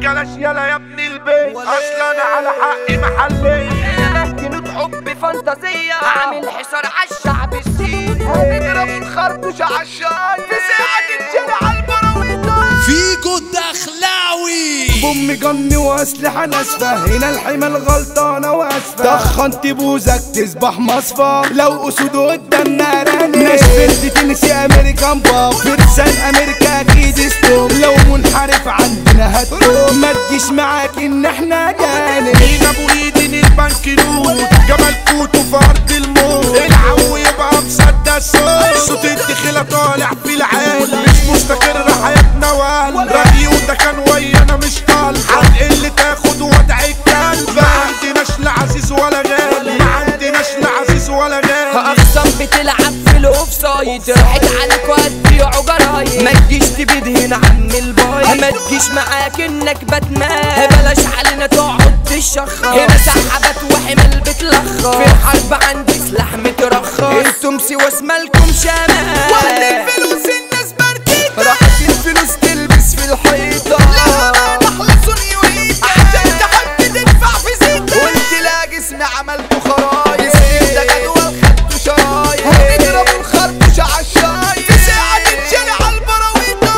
كلاش يلا يا ابن البيت اصلا انا على حقي محلي جنود حب فانتازية عامل حصار عالشعب السيري اضربوا الخرطوش عالشاي في ساعة تتشال عالبراويطة فيجو الدخلاوي بوم جن واسلحة ناسفة هنا الحمل غلطانة واسفة تخنت بوزك تصبح مصفى لو اسود قدامنا راني ناشفيلد تنسي امريكان باب فرسان امريكا اكيد ستوب لو منحرف عندنا هتوب ما تجيش معاك ان احنا جانب مين ابو ايدين البنك نود جمال كوتو في ارض الموت العو يبقى مصدق الصوت صوت الدخيلة طالع في العالي مش مستقر حياتنا وقال رأيي وده كان ويانا مش طال عن اللي تاخد وضع الكلب ما عندناش لا عزيز ولا غالي ما عندناش لا عزيز ولا غالي اقسم بتلعب في الاوفسايد راحت عليك وهتبيعوا جرايد ما تجيش تبيد هنا عم الباي ما تجيش معاك انك باتمان بلاش علينا تقعد تشخر هنا سحبت وحمل بتلخر في الحرب عندي سلاح مترخص انتم سوا اسمالكم شمال وقت الفلوس الناس بردت راحت الفلوس تلبس في الحيطة عشان تحب تدفع في زيت قلت لا جسمي عملته خرايط ده جدول خدته شرايط هنضربوا الخرطوش عالشاي في ساعة تتشال عالبراويطة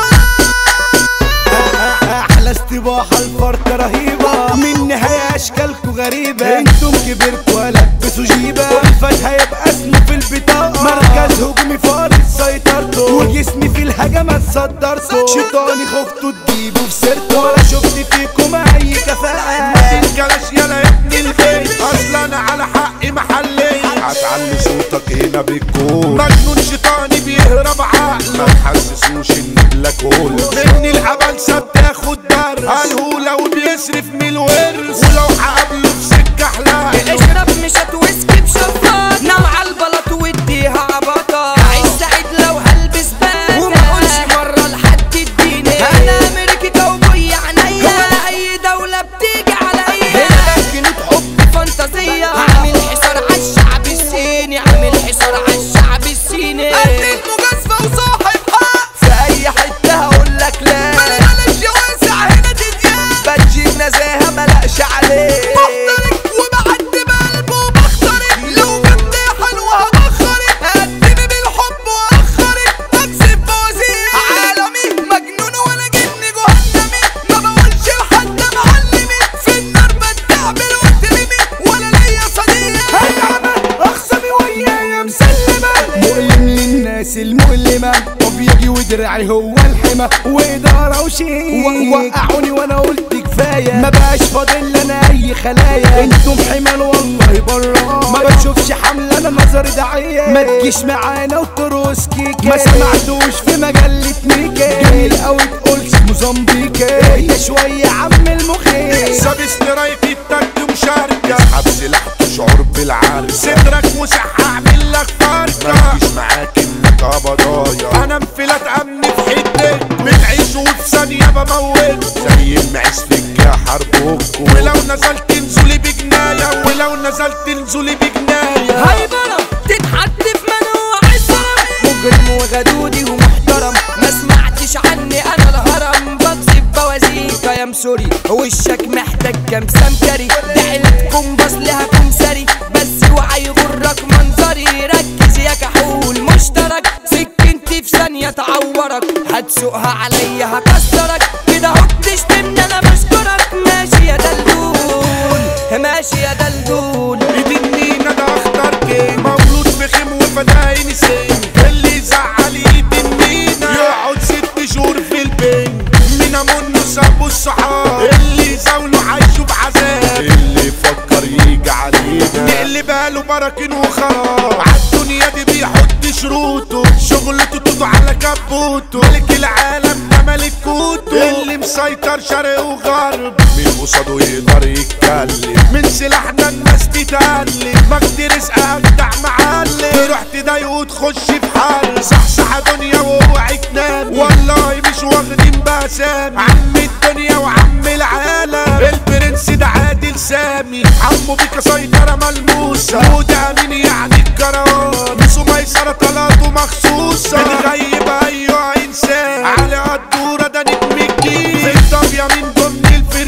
احلى استباحة الفرقة رهيبة من نهاية اشكالكوا غريبة انتم كبرتوا لبسوا جيبة والفتح هيبقى اسمه في البطاقة مركز هجومي فارض سيطرته وجسمي في الهجمات صدرته شيطاني خفته تجيبه في سيرته ولا شفت فيكم اي كفاءة تنجلش يلا يا ابن البيت اصلا انا على حقي محلي هتعلي صوتك هنا بالكون مجنون شيطاني بيهرب عقله ما تحسسوش ان بلاك هول من العبلسه بتاخد در الهولة وبيصرف من الورث ولو هقابله في سكه احلام اشرب مش هتوسكي بشفاط نام على البلاط واديها عبطة عايز سعيد لو هلبس بات وما اقولش مرة لحد اديني انا امريكي كوبوي عينيا ولا اي دولة بتيجي عليا هنا جنود حب فانتازية عامل حصار عالشعب الصيني عامل حصار عالشعب الصيني مجازفة وصاحب حق في اي حتة هقول لك لا بلاش واسع هنا تديان بتجيب نزاهة ملقش عليه بخترق وبعدي بقلبه وبخترق لو جبت حلوة هبخرك هقدمي بالحب واخرك اكسب بوزير عالمي مجنون ولا جني جهنمي ما بقولش لحد معلمي في النار بتعمل وترمي ولا ليا صديق هتعمل اخصمي ويايا مسلمة مؤلم للناس المؤلمة وبيجي ودراعي هو الحمى وإدارة وشيك وقعوني وانا قلت كفاية ما بقاش فاضل لنا اي خلايا انتم حمل والله برا ما بشوفش حملة انا نظري داعية ما تجيش معانا وتروس كيكة ما سمعتوش في مجلة ميكا جميل قوي تقولش موزمبيكا اهدى شوية عم المخيف ساب استرايك التك مشاركة اسحب سلاحته شعور بالعركة صدرك وسع هعمل لك فرقة مركز معاك انك قبضايا انا انفلات امن في حدك بتعيش وفي ثانية بموت زي المعيش في الجاه حربك ولو نزلت انزلي بجناية ولو نزلت انزلي بجناية هايبرة تتحط في منوع الصرم مجرم وغدودي ومحترم ما سمعتش عني انا الهرم بقذف بوازيكا يا مسوري وشك محتاج كام سمكري ده عيلتكم بس لها كمسري بس اوعى يغرك منظري ركز يا كحول مشترك سكنتي في ثانية تعورك هتسوقها عليا هكسرك كده اهو بتشتمني انا بشكرك ماشي يا دلدول ماشي يا دلدول يدنينا ده اخطر جيم مولود في خيم وفداين سين اللي يزعل يدنينا يقعد ست شهور في البين منا منه سابوا الصحاب اللي يزاولوا عايشوا بعذاب اللي يفكر يجي علينا نقلب باله براكين وخراب عالدنيا دي بيحط شروطه شغلته توتو على كبوته ملك العالم ده ملك كوتو اللي مسيطر شرق وغرب مين قصاده يقدر يتكلم من سلاحنا الناس تتقلب مجد رزق اجدع معلم تروح تضايقه وتخش في حل صحصح دنيا واوعي تنام والله مش واخدين بأسامي عم الدنيا وعم العالم البرنس ده عادل سامي عمو بيكا سيطرة ملموسة وده مين يعني الكروان نسو ميسرة طلاته مخصوصة بتغيب ايوه انسان على الدورة ده نجم الجيل في الطابية من ضمن الفرق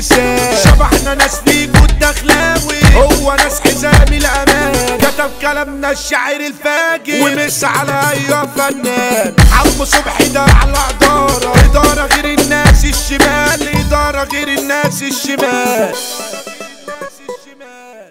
كلامنا الشاعر الفاجر ومس على اي فنان عم صبحي ده على اداره اداره غير الناس الشمال اداره غير الناس الشمال